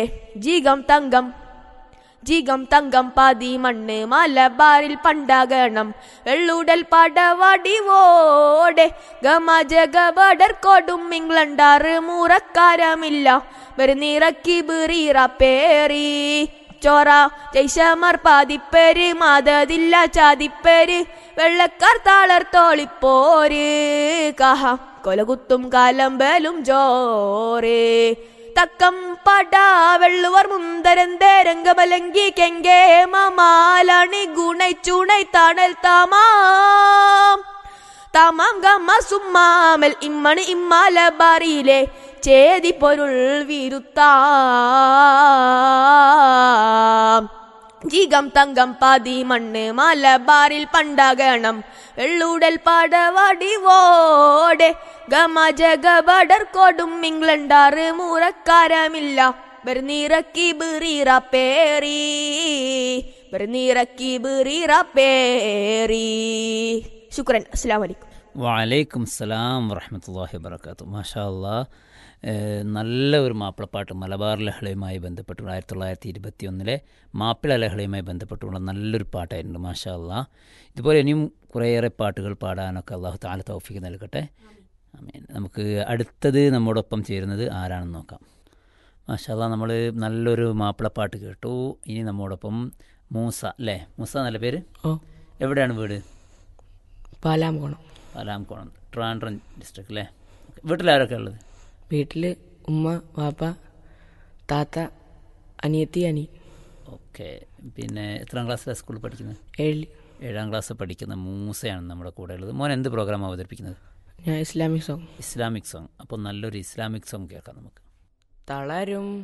ജീകം തങ്കം ജീകം തങ്കം പാതി മണ്ണ് മലബാറിൽ പണ്ടാകണം വെള്ളൂടൽ പടവടിവോടെ ഗമജഗബടർ കൊടും ഇംഗ്ലണ്ടാറ് മൂറക്കാരമില്ല വെറുനിറക്കി ബീറീറ പേറി ചോറ ജയ്ശമർ പാതിപ്പേര് മാതതില്ല ചാതിപ്പേര് വെള്ളക്കാർ താളർ തോളിപ്പോര് കഹ കൊലകുത്തും കാലമ്പലും ജോറേ തക്കം പട വെള്ളുവർ മുന്തരന്തേ രംഗമലങ്കി കെങ്കേ മമാലണി ഗുണൈ ചുണൈ തണൽ താമാം താമാം ഗമ സുമ്മാമൽ ഇമ്മണി ഇമ്മാലബാറിയിലെ ചേതി പൊരുൾ വിരുത്താം ജീകം തങ്കം പാതി മണ്ണ് മലബാറിൽ പണ്ടാകണം വെള്ളൂടൽ പടവടിവോടെ ഗമജഗബടർ കൊടും ഇംഗ്ലണ്ടാറ് മൂറക്കാരമില്ല വെറുനിറക്കി ബീറീറ പേറി വെറുനിറക്കി ബീറീറ പേറി ശുക്രൻ അസ്സാം വലൈക്കും വലൈക്കും സലാം വറഹമത്തല്ലാഹി വബർക്കാത്തു മാഷാ അല്ലാ ഏഹ് നല്ല ഒരു മാപ്പിളപ്പാട്ട് മലബാർ ലഹളയുമായി ബന്ധപ്പെട്ടുള്ള ആയിരത്തി തൊള്ളായിരത്തി ഇരുപത്തി ഒന്നിലെ മാപ്പിള ലഹളയുമായി ബന്ധപ്പെട്ടുള്ള നല്ലൊരു പാട്ടായിട്ടുണ്ട് മാഷാ അല്ലാ ഇതുപോലെ ഇനിയും കുറേയേറെ പാട്ടുകൾ പാടാനൊക്കെ അള്ളാഹു താല തൗഫീക്ക് നൽകട്ടെ ആമീൻ നമുക്ക് അടുത്തത് നമ്മോടൊപ്പം ചേരുന്നത് ആരാണെന്ന് നോക്കാം മാഷാ അല്ലാ നമ്മൾ നല്ലൊരു മാപ്പിളപ്പാട്ട് കേട്ടു ഇനി നമ്മോടൊപ്പം മൂസ അല്ലേ മൂസ നല്ല പേര് ഓ എവിടെയാണ് വീട് പാലാമോണം പാലാംകോണം ട്രാൻഡ്രം ഡിസ്ട്രിക്ട് അല്ലേ വീട്ടിലാരൊക്കെ ഉള്ളത് വീട്ടിൽ ഉമ്മ വാപ്പ താത്ത അനിയത്തി അനി ഓക്കെ പിന്നെ എത്രാം ക്ലാസ്സിലാണ് സ്കൂളിൽ പഠിക്കുന്നത് ഏഴ് ഏഴാം ക്ലാസ് പഠിക്കുന്ന മൂസയാണ് നമ്മുടെ കൂടെ ഉള്ളത് മോൻ എന്ത് പ്രോഗ്രാം അവതരിപ്പിക്കുന്നത് ഞാൻ ഇസ്ലാമിക് സോങ് ഇസ്ലാമിക് സോങ് അപ്പോൾ നല്ലൊരു ഇസ്ലാമിക് സോങ് കേൾക്കാം നമുക്ക് തളരും